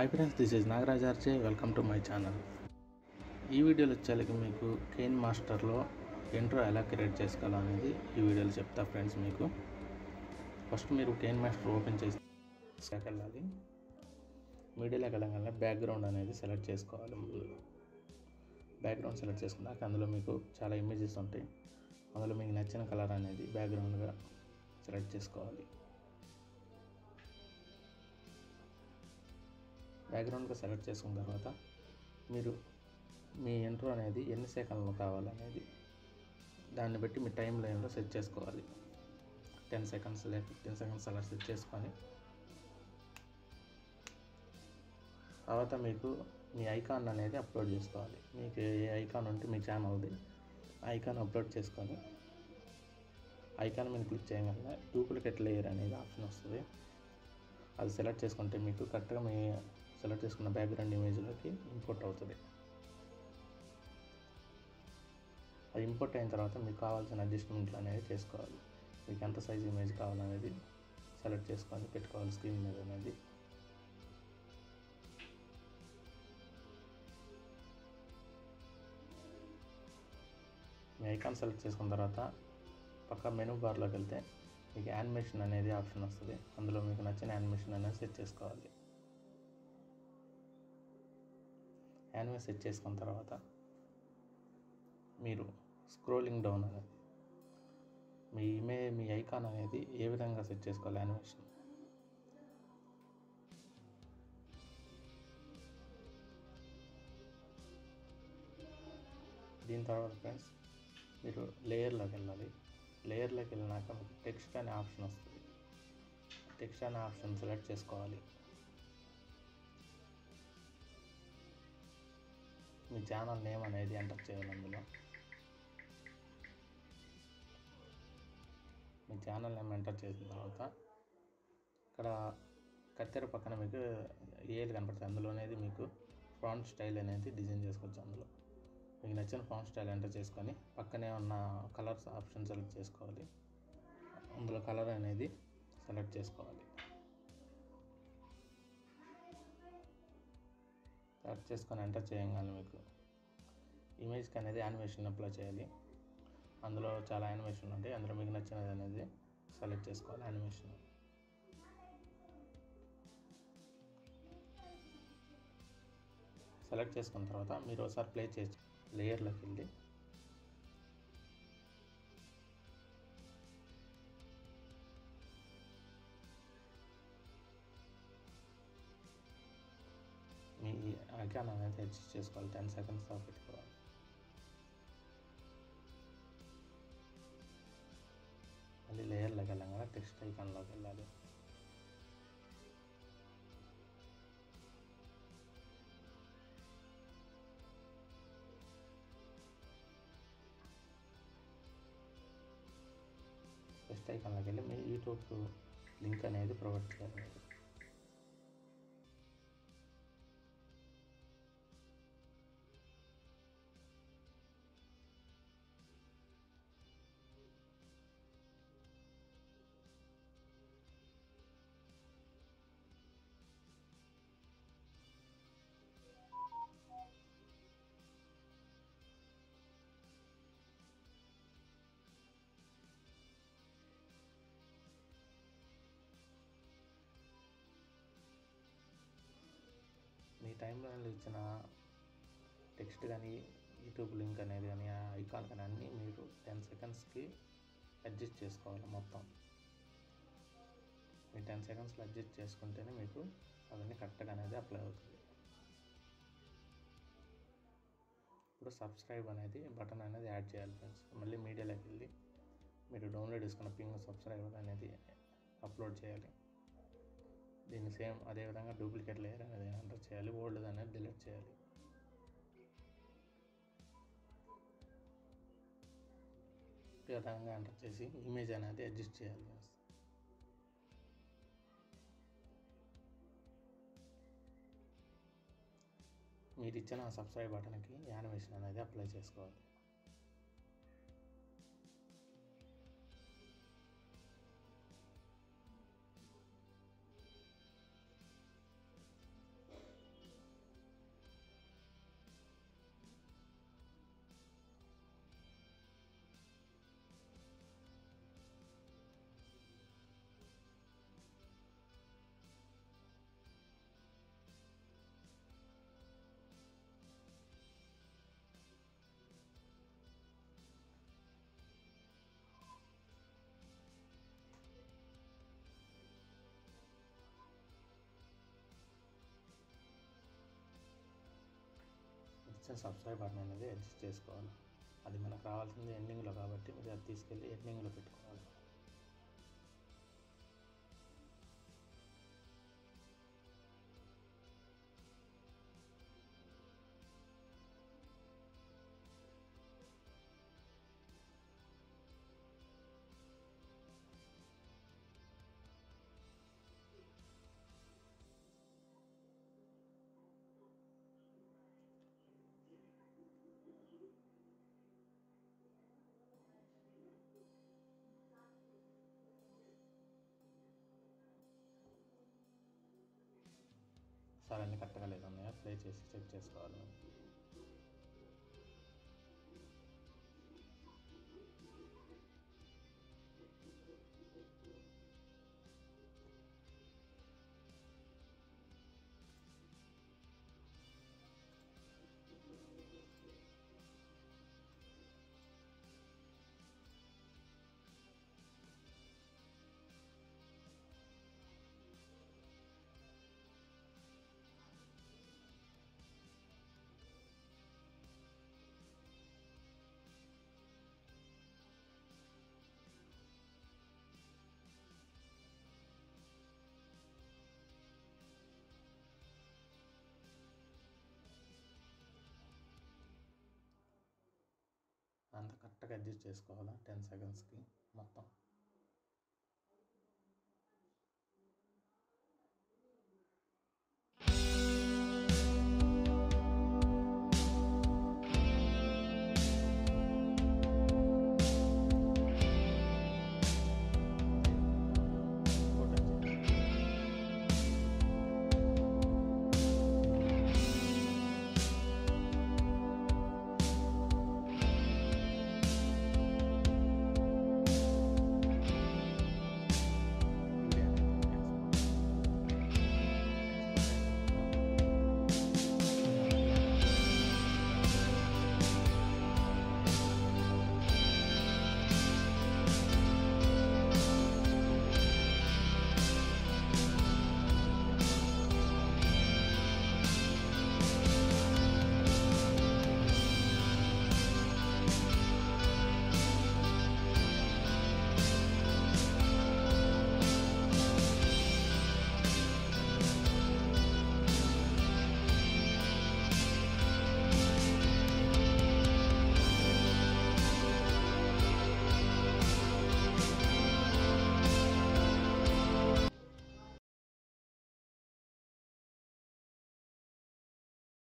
hi friends this is Nagaraj ఆర్చే welcome to my channel ఈ వీడియోలో వచ్చేసరికి మీకు కేన్ మాస్టర్లో ఇంట్రో ఎలా క్రియేట్ చేసుకోవాలో అనేది ఈ వీడియోలో చెప్తా ఫ్రెండ్స్ మీకు ఫస్ట్ మీరు కేన్ మాస్టర్ ఓపెన్ చేసి వెళ్ళాలి మీడియాలోకి వెళ్ళగానే బ్యాక్గ్రౌండ్ అనేది సెలెక్ట్ చేసుకోవాలి ముందు బ్యాక్గ్రౌండ్ సెలెక్ట్ చేసుకున్నాక అందులో మీకు చాలా ఇమేజెస్ ఉంటాయి అందులో మీకు నచ్చిన కలర్ అనేది బ్యాక్గ్రౌండ్గా సెలెక్ట్ చేసుకోవాలి బ్యాక్గ్రౌండ్గా సెలెక్ట్ చేసుకున్న తర్వాత మీరు మీ ఇంట్రో అనేది ఎన్ని సెకండ్లు కావాలనేది దాన్ని బట్టి మీ టైం లైన్లో సెట్ చేసుకోవాలి టెన్ సెకండ్స్ లేదా ఫిఫ్టీన్ సెకండ్స్ అలా సెట్ చేసుకొని తర్వాత మీకు మీ ఐకాన్ అనేది అప్లోడ్ చేసుకోవాలి మీకు ఏ ఐకాన్ ఉంటే మీ ఛానల్ది ఐకాన్ అప్లోడ్ చేసుకొని ఐకాన్ మీద క్లిక్ చేయగానే డూప్లికేట్ లేయర్ అనేది ఆప్షన్ వస్తుంది అది సెలెక్ట్ చేసుకుంటే మీకు కరెక్ట్గా మీ సెలెక్ట్ చేసుకున్న బ్యాక్గ్రౌండ్ ఇమేజ్లోకి ఇంపోర్ట్ అవుతుంది అది ఇంపోర్ట్ అయిన తర్వాత మీకు కావాల్సిన అడ్జస్ట్మెంట్లు అనేవి చేసుకోవాలి మీకు ఎంత సైజ్ ఇమేజ్ కావాలనేది సెలెక్ట్ చేసుకొని పెట్టుకోవాలి స్క్రీన్ మీద అనేది మీ ఐకాన్ సెలెక్ట్ చేసుకున్న తర్వాత పక్క మెనూ బార్లోకి వెళ్తే మీకు యానిమేషన్ అనేది ఆప్షన్ వస్తుంది అందులో మీకు నచ్చిన యానిమేషన్ అనేది సెట్ చేసుకోవాలి యానిమే సెట్ చేసుకున్న తర్వాత మీరు స్క్రోలింగ్ డౌన్ అనేది మీ ఇమే మీ ఐకాన్ అనేది ఏ విధంగా సెట్ చేసుకోవాలి యానిమేషన్ దీని తర్వాత ఫ్రెండ్స్ మీరు లేయర్లోకి వెళ్ళాలి లేయర్లోకి వెళ్ళినాక మీకు టెక్స్ట్ అనే ఆప్షన్ వస్తుంది టెక్స్ట్ అనే ఆప్షన్ సెలెక్ట్ చేసుకోవాలి మీ ఛానల్ నేమ్ అనేది ఎంటర్ చేయాలి అందులో మీ ఛానల్ నేమ్ ఎంటర్ చేసిన తర్వాత ఇక్కడ కత్తెర పక్కన మీకు ఏలు కనపడుతుంది అందులో అనేది మీకు ఫ్రాంట్ స్టైల్ అనేది డిజైన్ చేసుకోవచ్చు అందులో మీకు నచ్చిన ఫాంట్ స్టైల్ ఎంటర్ చేసుకొని పక్కనే ఉన్న కలర్స్ ఆప్షన్ సెలెక్ట్ చేసుకోవాలి అందులో కలర్ అనేది సెలెక్ట్ చేసుకోవాలి సెలెక్ట్ చేసుకొని ఎంటర్ చేయగానే మీకు ఇమేజ్కి అనేది యానిమేషన్ అప్లై చేయాలి అందులో చాలా యానిమేషన్ ఉంటాయి అందులో మీకు నచ్చినది అనేది సెలెక్ట్ చేసుకోవాలి యానిమేషన్ సెలెక్ట్ చేసుకున్న తర్వాత మీరు ఒకసారి ప్లే చేసి లేయర్లోకి వెళ్ళి మీ ఐకాన్ అనేది అడ్జస్ట్ చేసుకోవాలి టెన్ సెకండ్స్ దాకా పెట్టుకోవాలి మళ్ళీ లేయర్లోకి వెళ్ళగానే టెక్స్ట్ ఐకాన్లోకి వెళ్ళాలి టెస్ట్ ఐకాన్లోకి వెళ్ళి మీ యూట్యూబ్ లింక్ అనేది ప్రొవైడ్ చేయాలి మీరు మీ టైంలో ఇచ్చిన టెక్స్ట్ కానీ యూట్యూబ్ లింక్ అనేది కానీ ఆ ఐకాన్ కానీ అన్నీ మీరు టెన్ సెకండ్స్కి అడ్జస్ట్ చేసుకోవాలి మొత్తం మీ టెన్ సెకండ్స్లో అడ్జస్ట్ చేసుకుంటేనే మీకు అవన్నీ కరెక్ట్గా అనేది అప్లై అవుతుంది ఇప్పుడు సబ్స్క్రైబ్ అనేది బటన్ అనేది యాడ్ చేయాలి ఫ్రెండ్స్ మళ్ళీ మీడియాలోకి వెళ్ళి మీరు డౌన్లోడ్ చేసుకున్న పింగ్ సబ్స్క్రైబర్ అనేది అప్లోడ్ చేయాలి దీన్ని సేమ్ అదేవిధంగా డూప్లికేట్ లేయర్ అనేది ఎంటర్ చేయాలి ఓల్డ్ అనేది డిలీట్ చేయాలి ఈ విధంగా ఎంటర్ చేసి ఇమేజ్ అనేది అడ్జస్ట్ చేయాలి మీరు ఇచ్చిన సబ్స్క్రైబ్ బటన్కి యానిమేషన్ అనేది అప్లై చేసుకోవాలి వచ్చిన సబ్స్క్రైబ్ బటన్ అనేది అడ్జస్ట్ చేసుకోవాలి అది మనకు రావాల్సింది ఎండింగ్లో కాబట్టి మీరు అది తీసుకెళ్ళి ఎండింగ్లో పెట్టుకోవాలి సార్ అన్ని కరెక్ట్గా లేదన్నాయా ప్లే చేసి చెక్ చేసుకోవాలి అంత కరెక్ట్గా అడ్జస్ట్ చేసుకోవాలా టెన్ సెకండ్స్కి మొత్తం